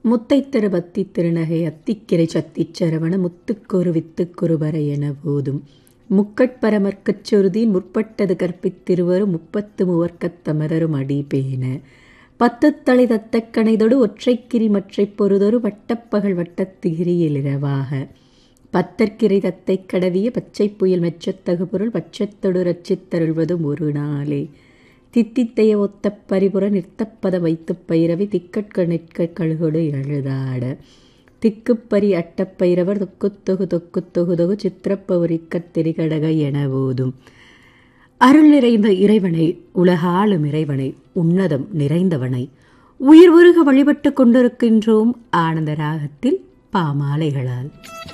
முத்தைத்தரு பத்தி திருநகை அத்திக்கிரை சத்திச் சரவண முத்துக்கொரு வித்துக்குருபரை என போதும் முக்கட்பரமர்க்கச் சொருதி முற்பட்டது கற்பித்திருவரு முப்பத்து மூவர்க்கத் தமரரும் அடி பேன பத்துத்தலை தத்தக் கணைதொடு ஒற்றைக்கிரி மற்றைப் பொருதொரு வட்டப்பகல் வட்டத்திகிரியில் இரவாக பத்தற்கிரை தத்தைக் கடவிய பச்சைப் புயல் மெச்சத்தகு பொருள் பட்சத்தொடு ரச்சித்தருள்வதும் ஒரு நாளே தித்தித்தைய ஒத்த பரிபுற நிறுத்தப்பத வைத்துப் பயிரவி திக்கட்க நிற்க கழுகொடு எழுதாட திக்குப்பரி அட்டப்பயிரவர் தொக்குத்தொகு தொக்குத்தொகு தொகு சித்திரப்பவுரிக்கத் திரிகடக என போதும் அருள் நிறைந்த இறைவனை உலகாளும் இறைவனை உன்னதம் நிறைந்தவனை உயிர் உருக வழிபட்டு கொண்டிருக்கின்றோம் ஆனந்த ராகத்தில் பாமாலைகளால்